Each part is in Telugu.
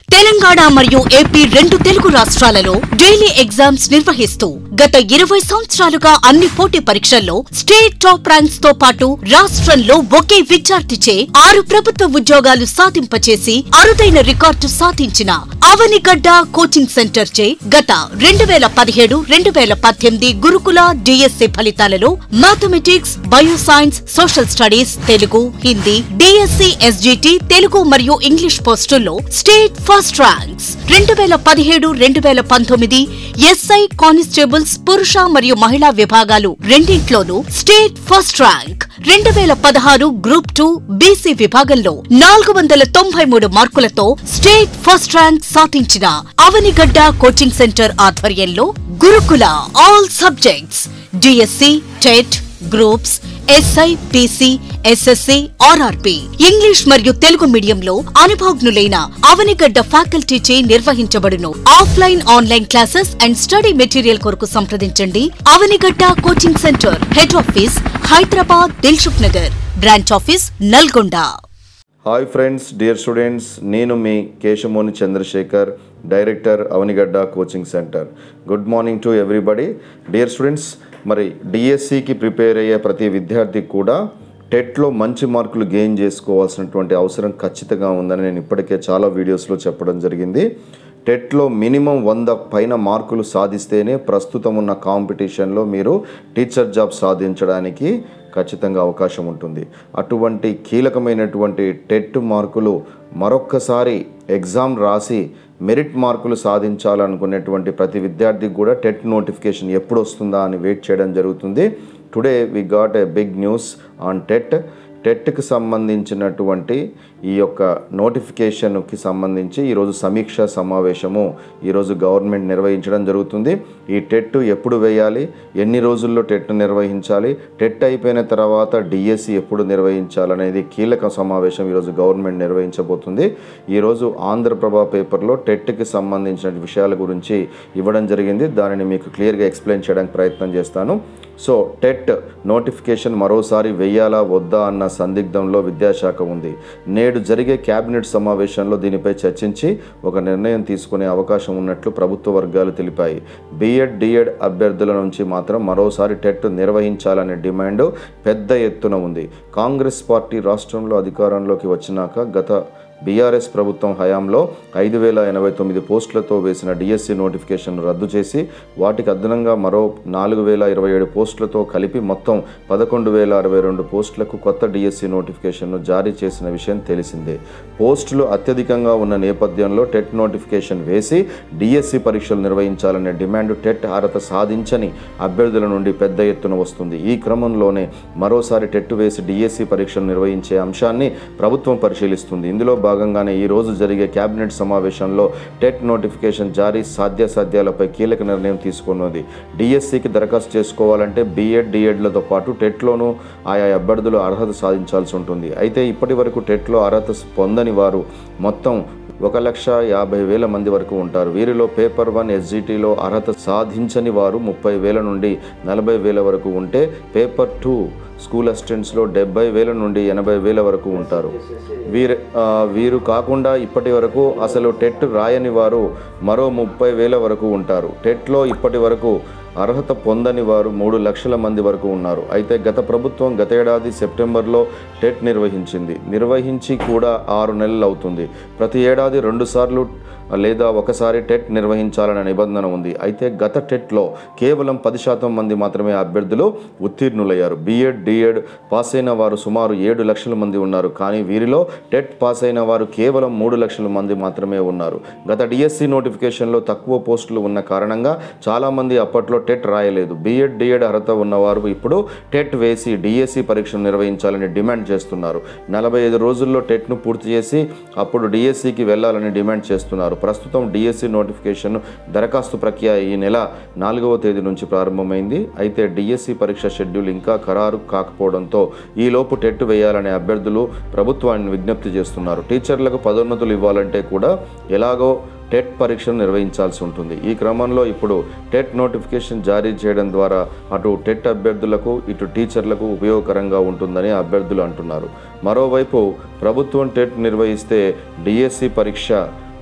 తెలంగాణ మరియు ఏపీ రెండు తెలుగు రాష్ట్రాలలో డైలీ ఎగ్జామ్స్ నిర్వహిస్తూ గత ఇరవై సంవత్సరాలుగా అన్ని పోటీ పరీక్షల్లో స్టేట్ టాప్ ర్యాంక్స్ తో పాటు రాష్ట్రంలో ఒకే విద్యార్థిచే ఆరు ప్రభుత్వ ఉద్యోగాలు సాధింపచేసి అరుదైన రికార్డు సాధించిన అవనిగడ్డ కోచింగ్ సెంటర్ చే గత రెండు వేల పదిహేడు రెండు వేల పద్దెనిమిది గురుకుల డిఎస్సి ఫలితాలలో mathematics bioscience social studies Telugu Hindi DSC SGT Telugu మరియు ఇంగ్లీష్ పోస్టుల్లో స్టేట్ ఫస్ట్ ర్యాంక్స్ రెండు వేల పదిహేడు రెండు వేల పంతొమ్మిది ఎస్ఐ కానిస్టేబుల్స్ పురుష మరియు మహిళా విభాగాలు రెండింట్లోనూ స్టేట్ ఫస్ట్ ర్యాంక్ రెండు వేల పదహారు గ్రూప్ టూ బీసీ విభాగంలో నాలుగు వందల తొంభై మూడు మార్కులతో స్టేట్ ఫస్ట్ ర్యాంక్ సాధించిన అవనిగడ్డ కోచింగ్ సెంటర్ ఆధ్వర్యంలో గురుకుల all subjects DSC TET groups SI PC SSC RRB English మరియు తెలుగు మీడియంలో అనుభవజ్ఞులైన అవనిగడ్డ ఫ్యాకల్టీచే నిర్వహించబడును offline online classes and study material కొరకు సంప్రదించండి Avanigadda coaching centre head office Hyderabad Dilsukh Nagar branch office Nalgonda hi friends dear students నేను మీ Keshamoni Chandrashekar director Avanigadda coaching centre good morning to everybody dear students మరి డిఎస్సికి ప్రిపేర్ అయ్యే ప్రతి విద్యార్థికి కూడా టెట్లో మంచి మార్కులు గెయిన్ చేసుకోవాల్సినటువంటి అవసరం ఖచ్చితంగా ఉందని నేను ఇప్పటికే చాలా వీడియోస్లో చెప్పడం జరిగింది టెట్లో మినిమం వంద పైన మార్కులు సాధిస్తేనే ప్రస్తుతం ఉన్న కాంపిటీషన్లో మీరు టీచర్ జాబ్ సాధించడానికి ఖచ్చితంగా అవకాశం ఉంటుంది అటువంటి కీలకమైనటువంటి టెట్ మార్కులు మరొక్కసారి ఎగ్జామ్ రాసి మెరిట్ మార్కులు సాధించాలనుకునేటువంటి ప్రతి విద్యార్థికి కూడా టెట్ నోటిఫికేషన్ ఎప్పుడు వస్తుందా అని వెయిట్ చేయడం జరుగుతుంది today we got a big news on TET టెట్కి సంబంధించినటువంటి ఈ యొక్క నోటిఫికేషన్కి సంబంధించి ఈరోజు సమీక్ష సమావేశము ఈరోజు గవర్నమెంట్ నిర్వహించడం జరుగుతుంది ఈ టెట్ ఎప్పుడు వేయాలి ఎన్ని రోజుల్లో టెట్ నిర్వహించాలి టెట్ అయిపోయిన తర్వాత డిఎస్సి ఎప్పుడు నిర్వహించాలనేది కీలక సమావేశం ఈరోజు గవర్నమెంట్ నిర్వహించబోతుంది ఈరోజు ఆంధ్రప్రభ పేపర్లో టెట్కి సంబంధించిన విషయాల గురించి ఇవ్వడం జరిగింది దానిని మీకు క్లియర్గా ఎక్స్ప్లెయిన్ చేయడానికి ప్రయత్నం చేస్తాను సో టెట్ నోటిఫికేషన్ మరోసారి వెయ్యాలా వద్దా అన్న సందిగ్ధంలో విద్యాశాఖ ఉంది నేడు జరిగే కేబినెట్ సమావేశంలో దీనిపై చర్చించి ఒక నిర్ణయం తీసుకునే అవకాశం ఉన్నట్లు ప్రభుత్వ వర్గాలు తెలిపాయి బీఎడ్ డిఎడ్ అభ్యర్థుల నుంచి మాత్రం మరోసారి టెట్ నిర్వహించాలనే డిమాండ్ పెద్ద ఎత్తున ఉంది కాంగ్రెస్ పార్టీ రాష్ట్రంలో అధికారంలోకి వచ్చినాక గత బీఆర్ఎస్ ప్రభుత్వం హయాంలో ఐదు వేల ఎనభై తొమ్మిది పోస్టులతో వేసిన డిఎస్సి నోటిఫికేషన్ రద్దు చేసి వాటికి అదనంగా మరో నాలుగు వేల ఇరవై ఏడు పోస్టులతో కలిపి మొత్తం పదకొండు వేల అరవై రెండు పోస్టులకు కొత్త డిఎస్సి నోటిఫికేషన్ను జారీ చేసిన విషయం తెలిసిందే పోస్టులు అత్యధికంగా ఉన్న నేపథ్యంలో టెట్ నోటిఫికేషన్ వేసి డిఎస్సి పరీక్షలు నిర్వహించాలనే డిమాండ్ టెట్ అర్హత సాధించని అభ్యర్థుల నుండి పెద్ద ఎత్తున వస్తుంది ఈ క్రమంలోనే మరోసారి టెట్ వేసి డిఎస్సి పరీక్షలు నిర్వహించే అంశాన్ని ప్రభుత్వం పరిశీలిస్తుంది ఇందులో భాగంగానే ఈ రోజు జరిగే కేబినెట్ సమావేశంలో టెట్ నోటిఫికేషన్ జారీ సాధ్యాసాధ్యాలపై కీలక నిర్ణయం తీసుకున్నది డిఎస్సికి దరఖాస్తు చేసుకోవాలంటే బీఎడ్ డిఎడ్లతో పాటు టెట్లోనూ ఆయా అభ్యర్థులు అర్హత సాధించాల్సి ఉంటుంది అయితే ఇప్పటి వరకు టెట్లో అర్హత పొందని వారు మొత్తం ఒక లక్ష యాభై వేల మంది వరకు ఉంటారు వీరిలో పేపర్ వన్ ఎస్జిటిలో అర్హత సాధించని వారు ముప్పై వేల నుండి నలభై వేల వరకు ఉంటే పేపర్ టూ స్కూల్ అసిస్టెంట్స్లో డెబ్బై వేల నుండి ఎనభై వేల వరకు ఉంటారు వీరు ఆ, వీరు కాకుండా ఇప్పటి వరకు అసలు టెట్ రాయని వారు మరో ముప్పై వేల వరకు ఉంటారు టెట్లో ఇప్పటి వరకు అర్హత పొందని వారు మూడు లక్షల మంది వరకు ఉన్నారు అయితే గత ప్రభుత్వం గత ఏడాది సెప్టెంబర్లో టెట్ నిర్వహించింది నిర్వహించి కూడా ఆరు నెలలు అవుతుంది ప్రతి ఏడాది రెండుసార్లు లేదా ఒకసారి టెట్ నిర్వహించాలనే నిబంధన ఉంది అయితే గత టెట్లో కేవలం పది శాతం మంది మాత్రమే అభ్యర్థులు ఉత్తీర్ణులయ్యారు బీఎడ్ డిఎడ్ పాస్ అయిన వారు సుమారు ఏడు లక్షల మంది ఉన్నారు కానీ వీరిలో టెట్ పాస్ అయిన వారు కేవలం మూడు లక్షల మంది మాత్రమే ఉన్నారు గత డిఎస్సి నోటిఫికేషన్లో తక్కువ పోస్టులు ఉన్న కారణంగా చాలామంది అప్పట్లో టెట్ రాయలేదు బీఎడ్ డిఎడ్ అర్హత ఉన్నవారు ఇప్పుడు టెట్ వేసి డిఎస్సి పరీక్షను నిర్వహించాలని డిమాండ్ చేస్తున్నారు నలభై ఐదు రోజుల్లో టెట్ను పూర్తి చేసి అప్పుడు డిఎస్సికి వెళ్ళాలని డిమాండ్ చేస్తున్నారు ప్రస్తుతం డిఎస్సి నోటిఫికేషన్ దరఖాస్తు ప్రక్రియ ఈ నెల నాలుగవ తేదీ నుంచి ప్రారంభమైంది అయితే డిఎస్సి పరీక్ష షెడ్యూల్ ఇంకా ఖరారు కాకపోవడంతో ఈలోపు టెట్ వేయాలనే అభ్యర్థులు ప్రభుత్వాన్ని విజ్ఞప్తి చేస్తున్నారు టీచర్లకు పదోన్నతులు ఇవ్వాలంటే కూడా ఎలాగో టెట్ పరీక్షను నిర్వహించాల్సి ఉంటుంది ఈ క్రమంలో ఇప్పుడు టెట్ నోటిఫికేషన్ జారీ చేయడం ద్వారా అటు టెట్ అభ్యర్థులకు ఇటు టీచర్లకు ఉపయోగకరంగా ఉంటుందని అభ్యర్థులు అంటున్నారు మరోవైపు ప్రభుత్వం టెట్ నిర్వహిస్తే డిఎస్సి పరీక్ష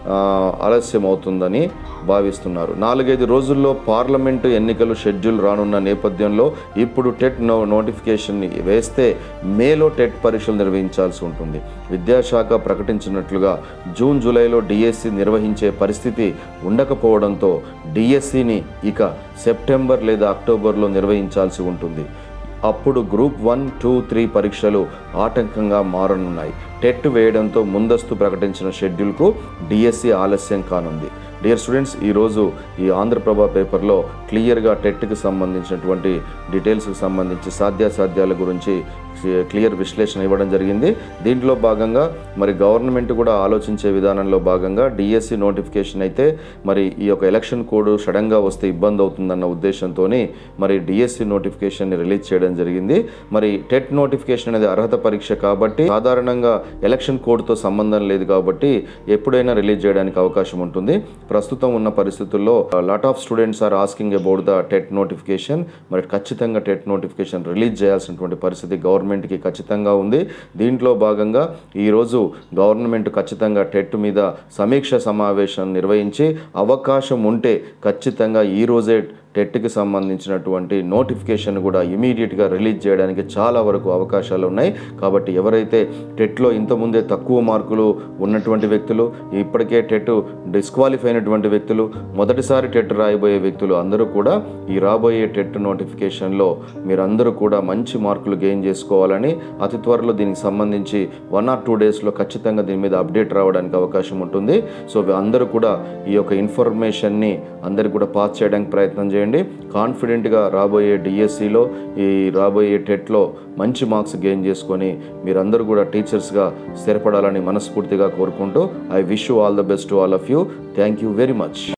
ఆ, ఆలస్యం అవుతుందని భావిస్తున్నారు నాలుగైదు రోజుల్లో పార్లమెంటు ఎన్నికలు షెడ్యూల్ రానున్న నేపథ్యంలో ఇప్పుడు టెట్ నో నోటిఫికేషన్ వేస్తే మేలో టెట్ పరీక్షలు నిర్వహించాల్సి ఉంటుంది విద్యాశాఖ ప్రకటించినట్లుగా జూన్ జూలైలో డిఎస్సి నిర్వహించే పరిస్థితి ఉండకపోవడంతో డిఎస్సిని ఇక సెప్టెంబర్ లేదా అక్టోబర్లో నిర్వహించాల్సి ఉంటుంది అప్పుడు గ్రూప్ వన్ టూ త్రీ పరీక్షలు ఆటంకంగా మారనున్నాయి టెట్ వేయడంతో ముందస్తు ప్రకటించిన షెడ్యూల్కు డిఎస్సి ఆలస్యం కానుంది డియర్ స్టూడెంట్స్ ఈరోజు ఈ ఆంధ్రప్రభ పేపర్లో క్లియర్గా టెట్కి సంబంధించినటువంటి డీటెయిల్స్కి సంబంధించి సాధ్యాసాధ్యాల గురించి క్లియర్ విశ్లేషణ ఇవ్వడం జరిగింది దీంట్లో భాగంగా మరి గవర్నమెంట్ కూడా ఆలోచించే విధానంలో భాగంగా డిఎస్సి నోటిఫికేషన్ అయితే మరి ఈ యొక్క ఎలక్షన్ కోడ్ సడన్గా వస్తే ఇబ్బంది అవుతుందన్న ఉద్దేశంతో మరి డిఎస్సి నోటిఫికేషన్ని రిలీజ్ చేయడం జరిగింది మరి టెట్ నోటిఫికేషన్ అనేది అర్హత పరీక్ష కాబట్టి సాధారణంగా ఎలక్షన్ కోడ్తో సంబంధం లేదు కాబట్టి ఎప్పుడైనా రిలీజ్ చేయడానికి అవకాశం ఉంటుంది ప్రస్తుతం ఉన్న పరిస్థితుల్లో lot of students are asking about the TET notification మరి ఖచ్చితంగా టెట్ నోటిఫికేషన్ రిలీజ్ చేయాల్సినటువంటి పరిస్థితి గవర్నమెంట్కి ఖచ్చితంగా ఉంది దీంట్లో భాగంగా ఈరోజు గవర్నమెంట్ ఖచ్చితంగా టెట్ మీద సమీక్ష సమావేశం నిర్వహించి అవకాశం ఉంటే ఖచ్చితంగా ఈ రోజే టెట్కి సంబంధించినటువంటి నోటిఫికేషన్ కూడా ఇమీడియట్గా రిలీజ్ చేయడానికి చాలా వరకు అవకాశాలు ఉన్నాయి కాబట్టి ఎవరైతే టెట్లో ఇంతకుముందే తక్కువ మార్కులు ఉన్నటువంటి వ్యక్తులు ఇప్పటికే టెట్ డిస్క్వాలిఫై అయినటువంటి వ్యక్తులు మొదటిసారి టెట్ రాయబోయే వ్యక్తులు అందరూ కూడా ఈ రాబోయే టెట్ నోటిఫికేషన్లో మీరందరూ కూడా మంచి మార్కులు గెయిన్ చేసుకోవాలని అతి త్వరలో దీనికి సంబంధించి వన్ ఆర్ టూ డేస్లో ఖచ్చితంగా దీని మీద అప్డేట్ రావడానికి అవకాశం ఉంటుంది సో అందరూ కూడా ఈ యొక్క ఇన్ఫర్మేషన్ని అందరికి కూడా పాస్ చేయడానికి ప్రయత్నం చేయండి కాన్ఫిడెంట్గా రాబోయే డిఎస్సిలో ఈ రాబోయే టెట్లో మంచి మార్క్స్ గెయిన్ చేసుకొని మీరందరూ కూడా టీచర్స్గా స్థిరపడాలని మనస్ఫూర్తిగా కోరుకుంటూ I wish you all the best all of you thank you very much